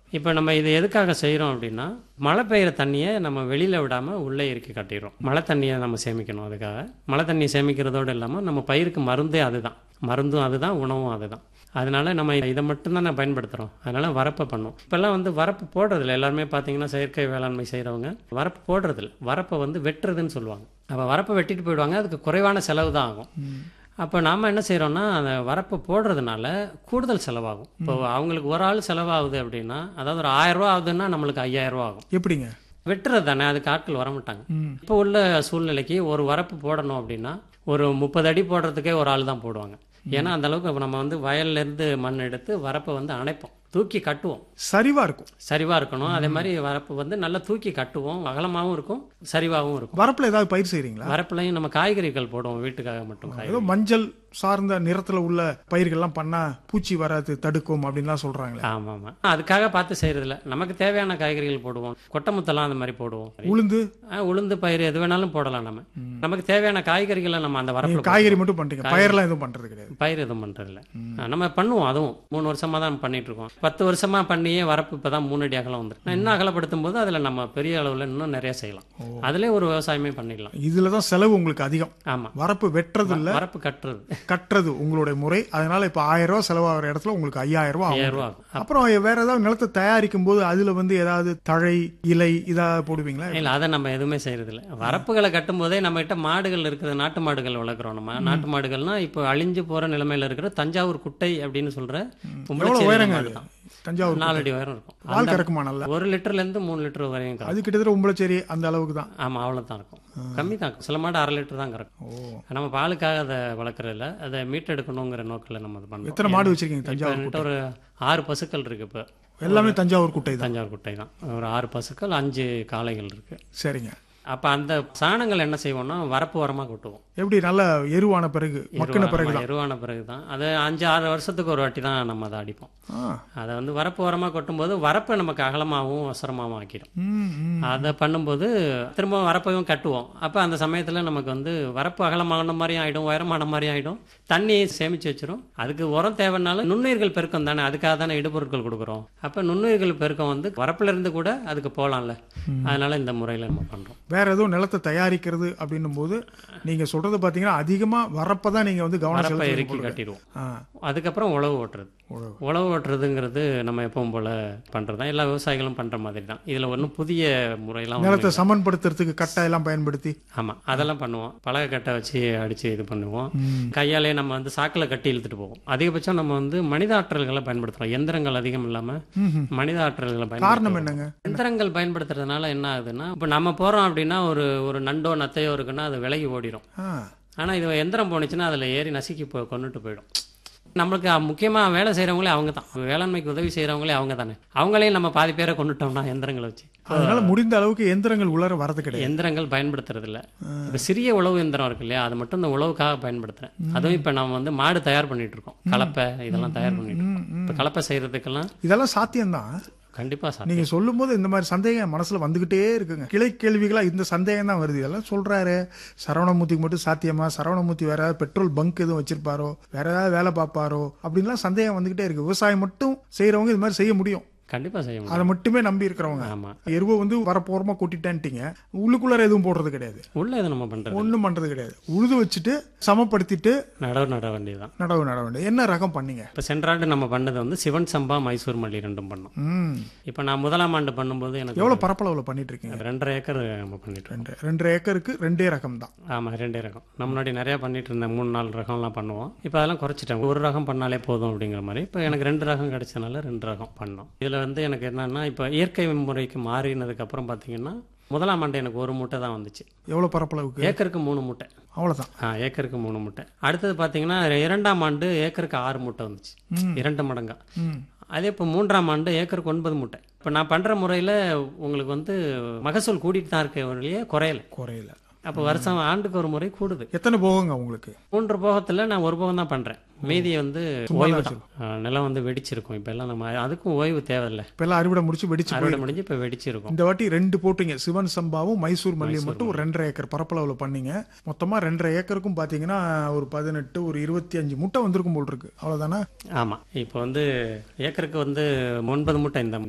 இப்போ நம்ம இது எதுக்காக செய்கிறோம் அப்படின்னா மழை பெய்கிற தண்ணியை நம்ம வெளியில் விடாமல் உள்ளே இறுக்கி கட்டிடுறோம் மழை தண்ணியை நம்ம சேமிக்கணும் அதுக்காக மழை தண்ணியை சேமிக்கிறதோடு இல்லாமல் நம்ம பயிருக்கு மருந்தே அதுதான் மருந்தும் அதுதான் உணவும் அதுதான் அதனால நம்ம இதை மட்டும்தான் நான் பயன்படுத்துகிறோம் அதனால் வரப்பை பண்ணும் இப்போல்லாம் வந்து வரப்பு போடுறதில்ல எல்லாருமே பார்த்தீங்கன்னா செயற்கை வேளாண்மை செய்கிறவங்க வரப்பு போடுறதில்ல வரப்பை வந்து வெட்டுறதுன்னு சொல்லுவாங்க அப்போ வரப்பை வெட்டிட்டு போயிடுவாங்க அதுக்கு குறைவான செலவு தான் ஆகும் அப்போ நாம் என்ன செய்கிறோம்னா அந்த வரப்பை போடுறதுனால கூடுதல் செலவாகும் இப்போ அவங்களுக்கு ஒரு ஆள் செலவாகுது அப்படின்னா அதாவது ஒரு ஆயிரம் ரூபா ஆகுதுன்னா நம்மளுக்கு ஐயாயிரம் ரூபா ஆகும் எப்படிங்க வெட்டுறது தானே அதுக்கு ஆட்கள் வர மாட்டாங்க ம். இப்போ உள்ள சூழ்நிலைக்கு ஒரு வரப்பு போடணும் அப்படின்னா ஒரு முப்பது அடி போடுறதுக்கே ஒரு ஆள் தான் போடுவாங்க ஏன்னா அந்த அளவுக்கு இப்ப நம்ம வந்து வயல்ல இருந்து மண் எடுத்து வரப்பை வந்து அணைப்போம் தூக்கி கட்டுவோம் சரிவா இருக்கும் சரிவா இருக்கணும் அதே மாதிரி வரப்பு வந்து நல்லா தூக்கி கட்டுவோம் அகலமாகவும் இருக்கும் சரிவாகவும் இருக்கும் வரப்புல ஏதாவது பயிர் செய்றீங்களா வரப்புலையும் நம்ம காய்கறிகள் போடுவோம் வீட்டுக்காக மட்டும் காய்கறி ஏதோ மஞ்சள் சார்ந்த நிறத்துல உள்ள பயிர்கள்லாம் பண்ணா பூச்சி வராது தடுக்கும் அப்படின்லாம் சொல்றாங்களே ஆமாம் ஆமாம் அதுக்காக பார்த்து செய்யறதில்ல நமக்கு தேவையான காய்கறிகள் போடுவோம் கொட்டமுத்தெல்லாம் அந்த மாதிரி போடுவோம் உளுந்து ஆ, உளுந்து பயிர் எது வேணாலும் போடலாம் நம்ம நமக்கு தேவையான காய்கறிகளை நம்ம அந்த வரப்புல காய்கறி மட்டும் பண்றீங்க பயிரெல்லாம் எதுவும் பண்றது கிடையாது பயிர் எதுவும் பண்றதில்ல ஆ, நம்ம பண்ணுவோம் அதுவும் மூணு வருஷமா தான் பண்ணிட்டு இருக்கோம் பத்து வருஷமா பண்ணியே வரப்பு இப்பதான் மூணு அடி அகலம் வந்துருக்கு நான் இன்னும் அகலப்படுத்தும் போது அதுல நம்ம பெரிய அளவுல இன்னும் நிறைய செய்யலாம் அதுலயே ஒரு விவசாயமே பண்ணிடலாம் இதுலதான் செலவு உங்களுக்கு அதிகம் ஆமா வரப்பு வெட்டுறது இல்ல வரப்பு கட்டுறது கட்டுறது உங்களுடைய முறை அதனால இப்ப ஆயிரம் ரூபாய் செலவாகிற இடத்துல உங்களுக்கு ஐயாயிரம் ரூபாய் ஆகும் ஐயாயிரம் ரூபா ஆகும் அப்புறம் வேற ஏதாவது நிலத்தை தயாரிக்கும் போது அதுல வந்து ஏதாவது தழை இலை இதா போடுவீங்களா இல்ல அதை நம்ம எதுவுமே செய்யறதில்ல வரப்புகளை கட்டும் போதே நம்ம கிட்ட மாடுகள் இருக்குது நாட்டு மாடுகள் வளர்க்குறோம் நம்ம நாட்டு மாடுகள்னா இப்போ அழிஞ்சு போற நிலைமையில இருக்கிற தஞ்சாவூர் குட்டை அப்படின்னு சொல்ற எவ்வளவு உம்பளச்சேரி உயரங்க மாடு அது தான். தஞ்சாவூர் நாலு அடி உயரம் இருக்கும் பால் கறக்குமா நல்லா ஒரு லிட்டர்ல இருந்து மூணு லிட்டர் வரையும் கறக்கும். அது கிட்டத்தட்ட உம்பளச்சேரி அந்த அளவுக்கு தான் ஆமா அவ்வளவுதான் இருக்கும் கம்மி தான் சில மாடு அரை லிட்டர் தான் கறக்கும் ஓ நம்ம பாலுக்காக அதை வளர்க்குறது இல்ல அதை மீட்டெடுக்கணுங்கிற நோக்கில் நம்ம அதை பண்றோம் எத்தனை மாடு வச்சிருக்கீங்க இப்போ தஞ்சாவூர் என்கிட்ட ஒரு ஆறு பசுக்கள் இருக்கு இப்போ எல்லாமே தஞ்சாவூர் குட்டை தான் தஞ்சாவூர் குட்டை தான் ஒரு ஆறு பசுக்கள் அஞ்சு காளைகள் இருக்கு சரிங்க அப்ப அந்த சாணங்கள் என்ன செய்வோம்னா வரப்பு வரமா கொட்டுவோம் எப்படி நல்ல எருவான பிறகு மக்கின எருவா- பிறகு ஆமா, எருவான பிறகு தான் அது அஞ்சு ஆறு வருஷத்துக்கு ஒரு வாட்டி தான் நம்ம அதை அடிப்போம் ஆ அதை வந்து வரப்பு வரமா கொட்டும்போது வரப்பை நமக்கு அகலமாகவும் அவசரமாகவும் ஆக்கிடும் ம் ம் அதை பண்ணும்போது திரும்ப வரப்பையும் கட்டுவோம் அப்போ அந்த சமயத்தில் நமக்கு வந்து வரப்பு அகலமான மாதிரியும் ஆகிடும் உயரமான மாதிரியும் ஆகிடும் தண்ணியை சேமித்து வச்சிரும் அதுக்கு உரம் தேவைன்னாலும் நுண்ணுயிர்கள் பெருக்கம் தானே அதுக்காக தானே இடுபொருட்கள் கொடுக்குறோம் அப்போ நுண்ணுயிர்கள் பெருக்கம் வந்து வரப்புல இருந்து கூட அதுக்கு போகலாம்ல அதனால இந்த முறையில் நம்ம பண்ணுறோம் வேற எதுவும் நிலத்தை தயாரிக்கிறது அப்படின்னும் போது நீங்க சொல்றது பாத்தீங்கன்னா அதிகமா வரப்ப தான் நீங்க வந்து கவனம் வரப்பை செலுத்தணும் இறுக்கி போல. கட்டிடுவோம் ஆ அதுக்கப்புறம் உழவு ஓட்டுறது உழவு. உழவு ஓட்டுறதுங்கிறது நம்ம எப்பவும் போல பண்ணுறது தான் எல்லா விவசாயிகளும் பண்ணுற மாதிரி தான் இதில் ஒன்றும் புதிய முறையெல்லாம் ஒண்ணும் நிலத்தை சமன்படுத்துறதுக்கு கட்டை எல்லாம் பயன்படுத்தி ஆமாம் அதெல்லாம் பண்ணுவோம் பலகை கட்டை வச்சு அடித்து இது பண்ணுவோம் ம். கையாலே நம்ம வந்து சாக்கில் கட்டி இழுத்துட்டு போவோம் அதிகபட்சம் நம்ம வந்து மனித ஆற்றல்களை பயன்படுத்துகிறோம் எந்திரங்கள் அதிகம் இல்லாமல் ம்ஹும். மனித ஆற்றல்களை காரணம் பயன்படுத்துறோம் என்னங்க எந்திரங்கள் பயன்படுத்துறதுனால என்ன ஆகுதுன்னா இப்போ நம்ம போகிறோம் அப்படின்னா ஒரு ஒரு நண்டோ நத்தையோ இருக்குன்னா அது விலகி ஓடிடும் ஆ ஆனால் இது எந்திரம் போணுச்சுன்னா அதில் ஏறி நசுக்கி போ கொண்டுட்டு போயிடும் நம்மளுக்கு முக்கியமாக வேலை செய்கிறவங்களே அவங்க தான் வேளாண்மைக்கு உதவி செய்கிறவங்களே அவங்க தானே அவங்களையும் நம்ம பாதி பேரை கொண்டுட்டோம்னா எந்திரங்களை வச்சு அதனால முடிந்த அளவுக்கு எந்திரங்கள் உள்ளர வரது கிடையாது எந்திரங்கள் பயன்படுத்துறது இல்ல இப்போ சிறிய உழவு எந்திரம் இருக்கு இல்லையா அது மட்டும் இந்த உழவுக்காக பயன்படுத்துறேன் அதுவும் இப்போ நம்ம வந்து மாடு தயார் பண்ணிட்டு இருக்கோம் கலப்பை இதெல்லாம் தயார் பண்ணிட்டு இருக்கோம் இப்போ கலப்பை செய்யறதுக்கெல்லாம் இதெல்லாம் சாத்தியம்தான் கண்டிப்பா சார் நீங்க சொல்லும் போது இந்த மாதிரி சந்தேகம் என் மனசுல வந்துகிட்டே இருக்குங்க கிளை கேள்விகளா இந்த சந்தேகம் தான் வருது இதெல்லாம் சொல்றாரு சரவணமூர்த்திக்கு மட்டும் சாத்தியமா சரவணமூர்த்தி வேற பெட்ரோல் பங்க் எதுவும் வச்சிருப்பாரோ வேற ஏதாவது வேலை பார்ப்பாரோ அப்படின்லாம் சந்தேகம் வந்துகிட்டே இருக்கு விவசாயம் மட்டும் செய்யறவங்க இது மாதிரி செய்ய முடியும் கண்டிப்பா செய்ய முடியும் அதை மட்டுமே நம்பி இருக்கிறவங்க ஆமா எருவை வந்து வரப்போரமா கொட்டிட்டான்ட்டீங்க உள்ளுக்குள்ளார எதுவும் போடுறது கிடையாது உள்ள இது நம்ம பண்றது ஒண்ணும் பண்றது கிடையாது உழுது வச்சுட்டு சமப்படுத்திட்டு நடவு நட வேண்டியதுதான் நடவு நட வேண்டியது என்ன ரகம் பண்ணீங்க இப்போ சென்ற ஆண்டு நம்ம பண்ணது வந்து சிவன் சம்பா மைசூர் மல்லி ரெண்டும் பண்ணோம் ம் இப்போ நான் முதலாம் ஆண்டு பண்ணும்போது எனக்கு எவ்வளவு பரப்பளவுல பண்ணிட்டு இருக்கீங்க ஒரு ரெண்டரை ஏக்கர் நம்ம பண்ணிட்டு இருக்கோம் ரெண்டு ரெண்டரை ஏக்கருக்கு ரெண்டே ரகம் தான் ஆமா ரெண்டே ரகம் நம்ம முன்னாடி நிறைய பண்ணிட்டு இருந்தேன் மூணு நாலு ரகம்லாம் பண்ணுவோம் இப்போ அதெல்லாம் குறைச்சிட்டேன் ஒரு ரகம் பண்ணாலே போதும் அப்படிங்கிற மாதிரி இப்போ எனக்கு ரெண்டு ரகம் கிடைச்சனால ரெண்டு ரகம் பண்ணோம் இதுல வந்து எனக்கு என்னன்னா இப்போ இயற்கை முறைக்கு மாறினதுக்கு அப்புறம் பார்த்தீங்கன்னா முதலாம் ஆண்டு எனக்கு ஒரு மூட்டை தான் வந்துச்சு எவ்வளவு பரப்பளவுக்கு ஏக்கருக்கு மூணு மூட்டை அவ்வளவுதான் ஆ ஏக்கருக்கு மூணு மூட்டை அடுத்தது பார்த்தீங்கன்னா இரண்டாம் ஆண்டு ஏக்கருக்கு ஆறு மூட்டை வந்துச்சு ம். இரண்டு மடங்கா ம் அதே இப்போ மூன்றாம் ஆண்டு ஏக்கருக்கு ஒன்பது மூட்டை இப்போ நான் பண்ணுற முறையில் உங்களுக்கு வந்து மகசூல் கூட்டிட்டு தான் இருக்க ஒழிய குறையல குறையல அப்போ வருஷம் ஆண்டுக்கு ஒரு முறை கூடுது எத்தனை போகுங்க உங்களுக்கு மூன்று போகத்தில் நான் ஒரு போகம் தான் பண்ணுறேன் மீதி வந்து ஓய்வு தான் ஆ, நிலம் வந்து வெடிச்சிருக்கும் இப்போ எல்லாம் நம்ம அதுக்கும் ஓய்வு தேவையில்லை இப்ப எல்லாம் அறுவடை முடிச்சு வெடிச்சு அறுவடை முடிஞ்சு இப்போ வெடிச்சிருக்கும் இந்த வாட்டி ரெண்டு போட்டீங்க சிவன் சம்பாவும் மைசூர் மல்லியும் மட்டும் ஒரு ரெண்டரை ஏக்கர் பரப்பளவுல பண்ணீங்க மொத்தமா ரெண்டரை ஏக்கருக்கும் பாத்தீங்கன்னா ஒரு பதினெட்டு ஒரு இருபத்தி அஞ்சு முட்டை வந்திருக்கும் போல் இருக்கு அவ்வளவுதானே ஆமாம் இப்போ வந்து ஏக்கருக்கு வந்து ஒன்பது மூட்டை இந்த